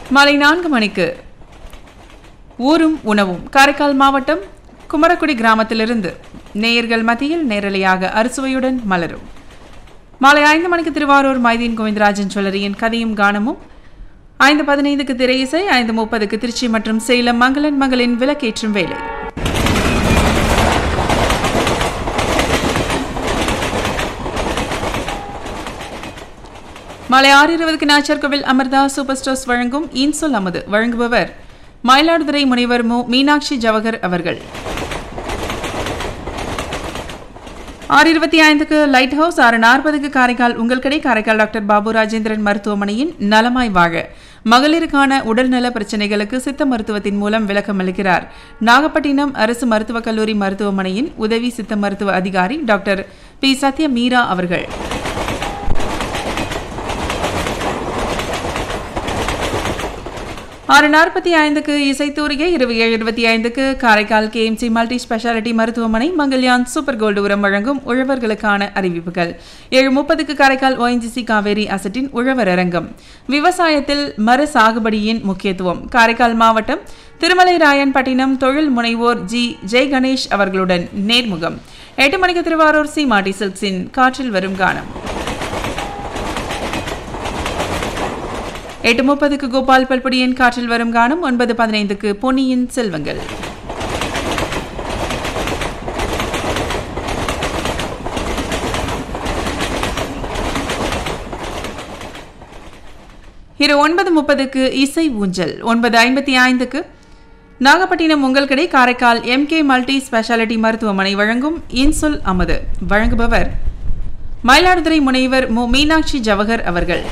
மாலை நான்கு மணிக்கு ஊரும் உணவும் காரைக்கால் மாவட்டம் குமரக்குடி கிராமத்திலிருந்து நேயர்கள் மத்தியில் நேரலையாக அறுசுவையுடன் மலரும் மாலை ஐந்து மணிக்கு திருவாரூர் மைதீன் கோவிந்தராஜன் ஜுவல்லரியின் கதையும் கானமும் ஐந்து பதினைந்துக்கு திரை இசை ஐந்து முப்பதுக்கு திருச்சி மற்றும் சேலம் மங்களன் மகளின் விளக்கேற்றும் வேலை மாலை ஆறு இருபதுக்கு நாச்சர் கோவில் அமர்தா சூப்பர் ஸ்டோர்ஸ் வழங்கும் இன்சொல் அமுது வழங்குபவர் மயிலாடுதுறை முனைவர் மு மீனாட்சி ஜவஹர் அவர்கள் ஆறு இருபத்தி ஐந்துக்கு லைட் ஹவுஸ் ஆறு நாற்பதுக்கு காரைக்கால் உங்கள் கடை காரைக்கால் டாக்டர் பாபு ராஜேந்திரன் மருத்துவமனையின் நலமாய் வாழ மகளிருக்கான உடல்நல பிரச்சினைகளுக்கு சித்த மருத்துவத்தின் மூலம் விளக்கம் அளிக்கிறார் நாகப்பட்டினம் அரசு மருத்துவக் கல்லூரி மருத்துவமனையின் உதவி சித்த மருத்துவ அதிகாரி டாக்டர் பி சத்ய மீரா அவர்கள் ஆறு நாற்பத்தி ஐந்துக்கு இசைத்தூரிகை இரவு ஏழு இருபத்தி ஐந்துக்கு காரைக்கால் கேஎம்சி மல்டி ஸ்பெஷாலிட்டி மருத்துவமனை மங்கல்யான் சூப்பர் கோல்டு உரம் வழங்கும் உழவர்களுக்கான அறிவிப்புகள் ஏழு முப்பதுக்கு காரைக்கால் ஓஎன்ஜிசி காவேரி அசட்டின் உழவர் அரங்கம் விவசாயத்தில் மர சாகுபடியின் முக்கியத்துவம் காரைக்கால் மாவட்டம் திருமலை ராயன்பட்டினம் தொழில் முனைவோர் ஜி ஜெய் கணேஷ் அவர்களுடன் நேர்முகம் எட்டு மணிக்கு திருவாரூர் சி மாட்டி சில்க்ஸின் காற்றில் வரும் கானம் எட்டு முப்பதுக்கு கோபால் பல்படியின் காற்றில் வரும் காணும் ஒன்பது பதினைந்துக்கு பொன்னியின் செல்வங்கள் இரு ஒன்பது முப்பதுக்கு இசை ஊஞ்சல் ஒன்பது ஐம்பத்தி ஐந்துக்கு நாகப்பட்டினம் உங்கள் கடை காரைக்கால் எம்கே மல்டி ஸ்பெஷாலிட்டி மருத்துவமனை வழங்கும் இன்சொல் அமுது வழங்குபவர் மயிலாடுதுறை முனைவர் மு மீனாட்சி ஜவஹர் அவர்கள்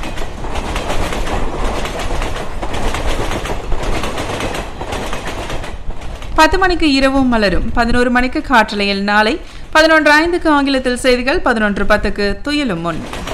பத்து மணிக்கு இரவும் மலரும் பதினோரு மணிக்கு காற்றலையில் நாளை பதினொன்று ஐந்துக்கு ஆங்கிலத்தில் செய்திகள் பதினொன்று பத்துக்கு துயிலும் முன்